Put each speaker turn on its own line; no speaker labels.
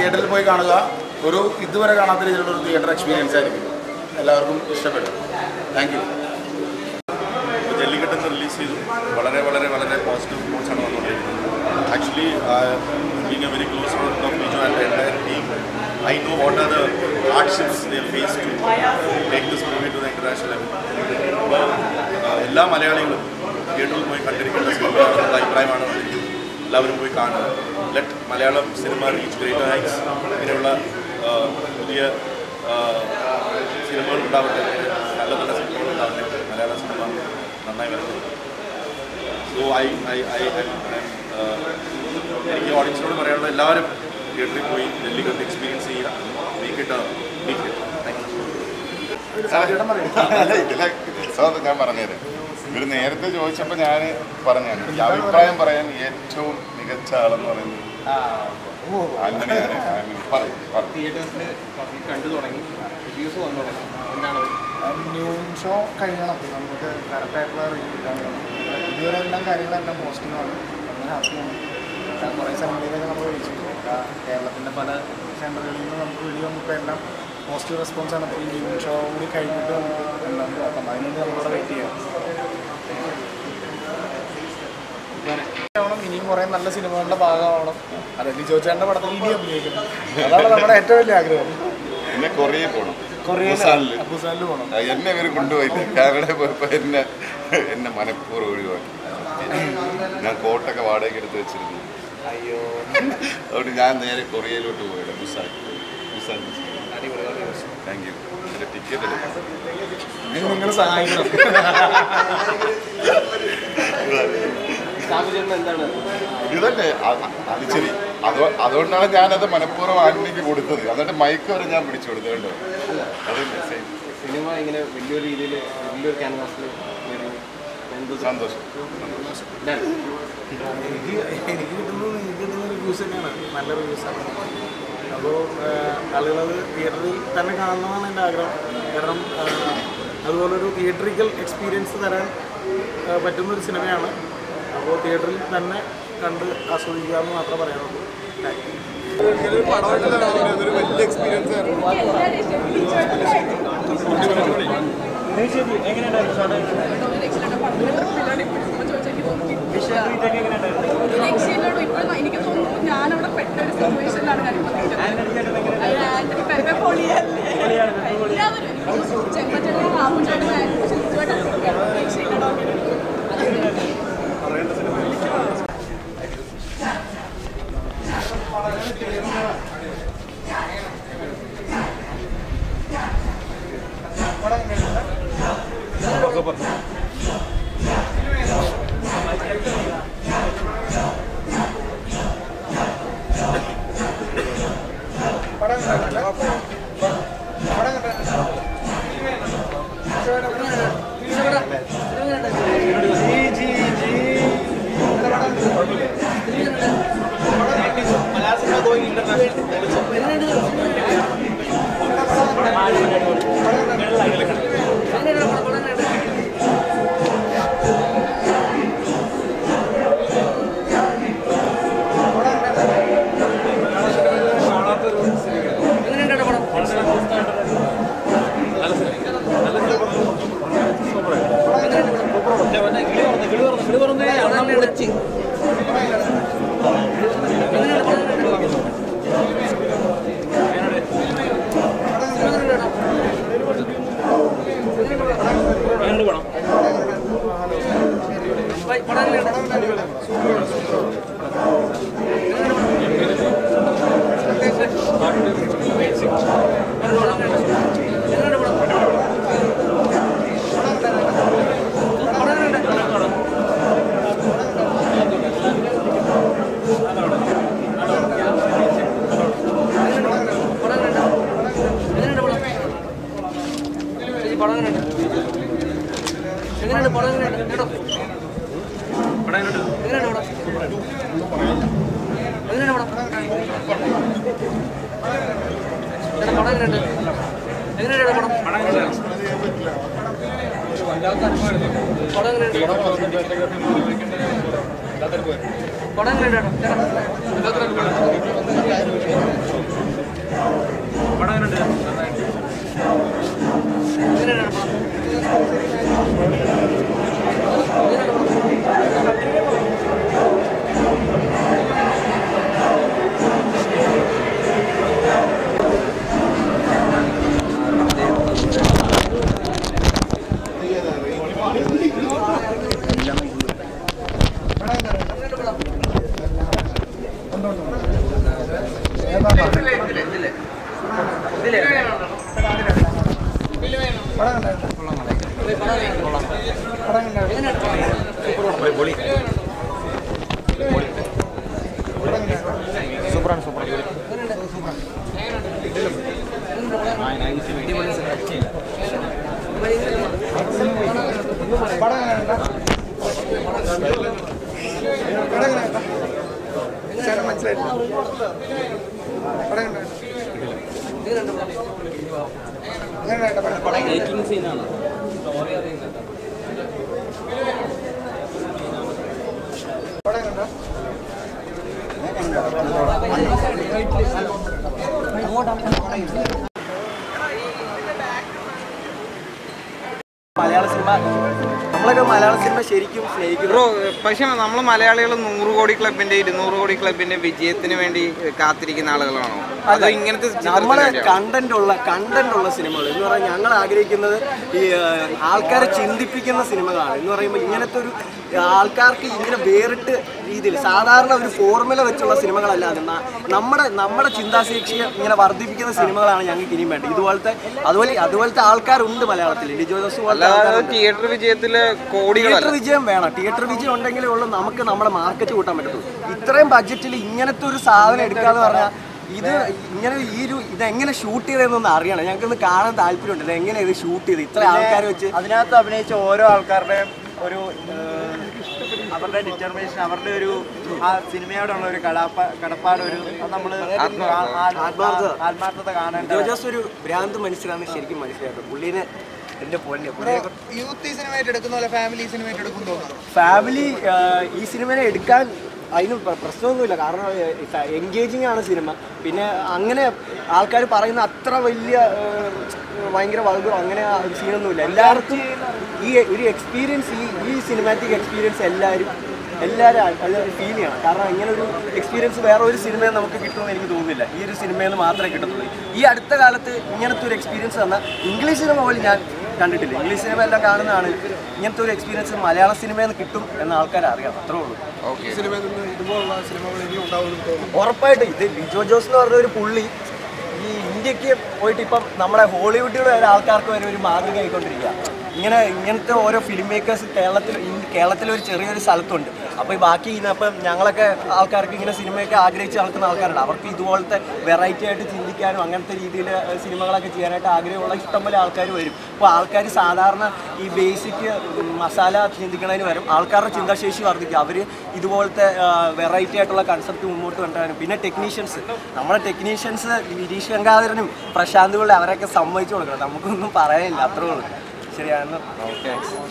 തിയേറ്ററിൽ പോയി കാണുക ഒരു ഇതുവരെ കാണാത്ത രീതിയിലുള്ള ഒരു തിയേറ്റർ എക്സ്പീരിയൻസ് ആയിരിക്കും എല്ലാവർക്കും ഇഷ്ടപ്പെടും താങ്ക് യു
ഇപ്പോൾ ജല്ലിക്കെട്ട് റിലീസ് ചെയ്തു വളരെ വളരെ വളരെ പോസിറ്റീവ് റിപ്പോർട്ട്സ് ആണ് വന്നുകൊണ്ടിരിക്കുന്നത് actually being a very close friend of Biju and entire team I know what are the hardships they face to take this movie to the international level അപ്പോൾ എല്ലാ മലയാളികളും തിയേറ്ററിൽ പോയി കണ്ടിരിക്കേണ്ട സിനിമ എന്നുള്ള അഭിപ്രായമാണ് വന്നിരിക്കുന്നത് എല്ലാവരും പോയി കാണുക let Malayalam cinema reach greater heights ഇങ്ങനെയുള്ള ആ, പുതിയ ആ, സിനിമകൾ ഉണ്ടാവട്ടെ നല്ല നല്ല സിനിമകൾ ഉണ്ടാവട്ടെ മലയാള സിനിമ നന്നായി വരുന്നത് സോ ഐ ഐ ഐ എനിക്ക് ഓഡിയൻസിനോട് പറയാനുള്ള എല്ലാവരും തിയേറ്ററിൽ പോയി ജല്ലിക്കട്ട് എക്സ്പീരിയൻസ് ചെയ്യുക make it make it thank you
അല്ല ഇതിലെ രസമെന്ന് ഞാൻ പറഞ്ഞുതരാം ഇവർ നേരത്തെ ചോദിച്ചപ്പോൾ ഞാൻ പറഞ്ഞാണ് ഈ അഭിപ്രായം പറയാൻ ഏറ്റവും മികച്ച ആളെന്ന് പറയുന്നത് ആന്റണിയാണ് ആന്റണി പറയും പറയും
തിയേറ്റേഴ്സിൽ കണ്ടു തുടങ്ങി റിവ്യൂസ് വന്നു തുടങ്ങി എന്താണ്
ന്യൂ ഷോ കഴിയണം നമുക്ക് കറക്റ്റായിട്ടുള്ള റിവ്യൂ കിട്ടാൻ വേണം ഇതുവരെ എല്ലാം കാര്യങ്ങളെല്ലാം പോസിറ്റീവാണ് അങ്ങനെ ഹാപ്പിയാണ് കുറേ സ്ഥലങ്ങളിലൊക്കെ നമ്മൾ വിളിച്ചു കേരളത്തിൻ്റെ പല സെൻറ്ററുകളിൽ നിന്ന് നമുക്ക് വീഡിയോ ഇപ്പോൾ എല്ലാം പോസിറ്റീവ് റെസ്പോൺസാണ് അപ്പോൾ ഈ ന്യൂ ഷോ കൂടി കഴിഞ്ഞിട്ട് നമുക്ക് എല്ലാം നോക്കാം അതിനുവേണ്ടി നമ്മളിവിടെ വെയിറ്റ് ചെയ്യാം ആവണം ഇനിയും കുറേ നല്ല സിനിമകളുടെ ഭാഗമാവണം അതെ ലിജോ ചേട്ടൻ്റെ പടത്തിൽ ഇനി അഭിനയിക്കണം അതാണ് നമ്മുടെ ഏറ്റവും വലിയ ആഗ്രഹം
പിന്നെ കൊറിയയിൽ പോകണം
കൊറിയയിൽ
ബുസാനില്.
ബുസാനിൽ പോകണം
ആ, എന്നെ ഇവർ കൊണ്ടുപോയില്ല കാനഡ പോയപ്പോൾ എന്നെ എന്നെ മനഃപൂർവ്വം ഒഴിവാക്കി ഞാൻ കോട്ടൊക്കെ വാടകയ്ക്ക് എടുത്ത് വെച്ചിരുന്നു
അയ്യോ
അതുകൊണ്ട് ഞാൻ നേരെ കൊറിയയിലോട്ട് പോയില്ല ബുസാൻ ബുസാൻ താങ്ക് യു എൻ്റെ ടിക്കറ്റ് എടുക്കാം
നിങ്ങൾ സഹായിക്കണം
സാഹചര്യം എന്താണ്
ഇതല്ലേ അ- അത് ശരി അതോ അതുകൊണ്ടാണ് ഞാനത് മനഃപൂർവ്വം ആന്റണിക്ക് കൊടുത്തത് എന്നിട്ട് മൈക്ക് വരെ ഞാൻ പിടിച്ചു കൊടുത്തത് കേട്ടോ അതല്ലേ സെയിം
സിനിമ ഇങ്ങനെ വലിയൊരു രീതിയിൽ വലിയൊരു ക്യാൻവാസിൽ എന്ത്
സന്തോഷം
Done.
എനിക്ക് എനിക്ക് കിട്ടുന്നത് എനിക്ക് കിട്ടുന്ന റിവ്യൂസ് തന്നെയാണ് നല്ല റിവ്യൂസാണ് അപ്പോൾ ആളുകളത് തിയേറ്ററിൽ തന്നെ കാണണമെന്നാണ് എൻ്റെ ആഗ്രഹം കാരണം ആ, അതുപോലൊരു തിയേറ്ററിക്കൽ എക്സ്പീരിയൻസ് തരാൻ ആ, പറ്റുന്നൊരു സിനിമയാണ് അപ്പോൾ തിയേറ്ററിൽ തന്നെ കണ്ട് ആസ്വദിക്കുക എന്ന് മാത്രമേ പറയാനുള്ളൂ താങ്ക് യു
രക്ഷയില്ലോട് ഇപ്പോൾ എനിക്ക് തോന്നുന്നു ഞാനവിടെ പെട്ട ഒരു സിറ്റുവേഷനിലാണ് ഞാനിപ്പോൾ ആന്റണി പെപ്പെ പൊളിയല്ലേ എല്ലാവരും എനിക്ക് തോന്നുന്നു ചെമ്പച്ചേട്ടൻ രാമുചേട്ടൻ ആന്റണി രക്ഷയില്ലടോ
എങ്ങനെയാണ് പടം എങ്ങനെയാണ് കേട്ടോ എങ്ങനെയാണ് പടം എങ്ങനെയാണ് പടം ചേട്ടാ പടം എങ്ങനെയുണ്ട് എങ്ങനെയാണ് പടം പടം എങ്ങനെയുണ്ട് പടം എങ്ങനെയുണ്ട് ചേട്ടാ
മലയാള സിനിമ നമ്മളൊക്കെ മലയാള സിനിമ ശരിക്കും സ്നേഹിക്കുന്നു
ബ്രോ പക്ഷെ നമ്മൾ മലയാളികൾ നൂറ് കോടി ക്ലബിന്റെ ഇരുന്നൂറ് കോടി ക്ലബിന്റെ വിജയത്തിന് വേണ്ടി കാത്തിരിക്കുന്ന ആളുകളാണോ അതോ ഇങ്ങനത്തെ ചിത്രത്തിന്
നമ്മള്
വേണ്ടിയാണോ?
കണ്ടന്റ് ഉള്ള കണ്ടന്റ് ഉള്ള സിനിമകൾ എന്ന് പറഞ്ഞാൽ ഞങ്ങൾ ആഗ്രഹിക്കുന്നത് ഈ ഏഹ്, ആൾക്കാരെ ചിന്തിപ്പിക്കുന്ന സിനിമകളാണ് എന്ന് പറയുമ്പോൾ ഇങ്ങനത്തെ ഒരു ആൾക്കാർക്ക് ഇങ്ങനെ വേറിട്ട് രീതിയിൽ സാധാരണ ഒരു ഫോർമുല വെച്ചുള്ള സിനിമകളല്ലാതെ ന- നമ്മുടെ നമ്മുടെ ചിന്താശേഷിയെ ഇങ്ങനെ വർദ്ധിപ്പിക്കുന്ന സിനിമകളാണ് ഞങ്ങൾക്ക് ഇനിയും വേണ്ടത് ഇതുപോലത്തെ അതുപോലെ അതുപോലത്തെ ആൾക്കാരുണ്ട് മലയാളത്തിൽ ലിജോ ജോസ് പോലത്തെ
അല്ലാതെ
ആൾക്കാരുണ്ട്.
തിയേറ്റർ വിജയത്തില് കോടികളല്ല
തിയേറ്റർ വിജയം വേണം തിയേറ്റർ വിജയം ഉണ്ടെങ്കിലേ ഉള്ളൂ നമുക്ക് നമ്മുടെ മാർക്കറ്റ് കൂട്ടാൻ പറ്റത്തുള്ളൂ ഇത്രയും ബഡ്ജറ്റിൽ ഇങ്ങനത്തെ ഒരു സാധനം എടുക്കാന്ന് പറഞ്ഞാൽ ഇത് ഇങ്ങനെ ഈ ഒരു ഇതെങ്ങനെ ഷൂട്ട് ചെയ്തതെന്നൊന്ന് അറിയണം ഞങ്ങൾക്കൊന്ന് കാണാൻ താല്പര്യമുണ്ട് ഇത് എങ്ങനെ ഇത് ഷൂട്ട് ചെയ്ത് ഇത്ര ആൾക്കാർ വെച്ച്
അതിനകത്ത് അഭിനയിച്ച ഓരോ ആൾക്കാരുടെയും ഒരു ഏഹ്, അവരുടെ ഡിറ്റർമിനേഷൻ അവരുടെ ഒരു ആ സിനിമയോടുള്ള ഒരു കടപ്പ കടപ്പാട് ഒരു നമ്മൾ
ആത്മാർത്ഥത.
ആത്മാർത്ഥത കാണേണ്ട
ജോജോസ് ഒരു ഭ്രാന്ത് മനുഷ്യരാണ് ശരിക്കും മനസ്സിലാക്കുന്നത് പുള്ളീനെ എന്റെ പൊന്നെ പുള്ളിയെ
യൂത്ത് സിനിമയായിട്ട് എടുക്കുന്ന പോലെ ഫാമിലി സിനിമയായിട്ട് എടുക്കും തോന്നുന്നു
ഫാമിലി ഈ സിനിമനെ എടുക്കാൻ അതിന് പ്ര- പ്രശ്നമൊന്നുമില്ല കാരണം എൻഗേജിങ് ആണ് സിനിമ പിന്നെ അങ്ങനെ ആൾക്കാർ പറയുന്ന അത്ര വലിയ ഏഹ്, ഭയങ്കര വൾഗറോ അങ്ങനെ ഒരു സീനൊന്നുമില്ല എല്ലാവർക്കും ഈ ഒരു എക്സ്പീരിയൻസ് ഈ ഈ സിനിമാറ്റിക് എക്സ്പീരിയൻസ് എല്ലാവരും എല്ലാവരും അത് ഫീൽ ചെയ്യണം കാരണം ഇങ്ങനെ ഒരു എക്സ്പീരിയൻസ് വേറെ ഒരു സിനിമയിൽ നമുക്ക് കിട്ടുമെന്ന് എനിക്ക് തോന്നുന്നില്ല ഈ ഒരു സിനിമയിൽ നിന്ന് മാത്രമേ കിട്ടത്തുള്ളൂ ഈ അടുത്ത കാലത്ത് ഇങ്ങനത്തെ ഒരു എക്സ്പീരിയൻസ് തന്ന ഇംഗ്ലീഷ് സിനിമ പോലും ഞാൻ കണ്ടിട്ടില്ല ഇംഗ്ലീഷ് സിനിമ എല്ലാം കാണുന്നതാണ് ഇങ്ങനത്തെ ഒരു എക്സ്പീരിയൻസ് മലയാള സിനിമയിൽ നിന്ന് കിട്ടും എന്ന് ആൾക്കാർ അറിയാം അത്രേ ഉള്ളൂ ഉറപ്പായിട്ടും ഇത് ലിജോ ജോസ് എന്ന് പറഞ്ഞ ഒരു പുള്ളി ഈ ഇന്ത്യക്ക് പോയിട്ട് ഇപ്പം നമ്മുടെ ഹോളിവുഡിലുള്ള വരെ ആൾക്കാർക്ക് വരെ ഒരു മാതൃക ആയിക്കൊണ്ടിരിക്കുക ഇങ്ങനെ ഇങ്ങനത്തെ ഓരോ ഫിലിം മേക്കേഴ്സ് കേരളത്തിൽ ഇൻ- കേരളത്തിൽ ഒരു ചെറിയൊരു സ്ഥലത്തുണ്ട് അപ്പോൾ ഈ ബാക്കി ഇപ്പം ഞങ്ങളൊക്കെ ആൾക്കാർക്ക് ഇങ്ങനെ സിനിമയൊക്കെ ആഗ്രഹിച്ച് നടക്കുന്ന ആൾക്കാരുണ്ട് അവർക്ക് ഇതുപോലത്തെ വെറൈറ്റി ആയിട്ട് ചിന്തിക്കാനും അങ്ങനത്തെ രീതിയിൽ സിനിമകളൊക്കെ ചെയ്യാനായിട്ട് ആഗ്രഹമുള്ള ഇഷ്ടംപോലെ ആൾക്കാർ വരും അപ്പോൾ ആൾക്കാർ സാധാരണ ഈ ബേസിക് മസാല ചിന്തിക്കുന്നതിന് വരും ആൾക്കാരുടെ ചിന്താശേഷി വർദ്ധിക്കും അവർ ഇതുപോലത്തെ വെറൈറ്റി ആയിട്ടുള്ള കൺസെപ്റ്റ് മുന്നോട്ട് കൊണ്ടുവരാനും പിന്നെ ടെക്നീഷ്യൻസ് നമ്മുടെ ടെക്നീഷ്യൻസ് ഗിരീഷ് ഗംഗാധരനും പ്രശാന്ത് പിള്ള അവരെയൊക്കെ സമ്മതിച്ചു കൊടുക്കണം നമുക്കൊന്നും പറയാനില്ല അത്രേ ഉള്ളൂ ശരിയാണ്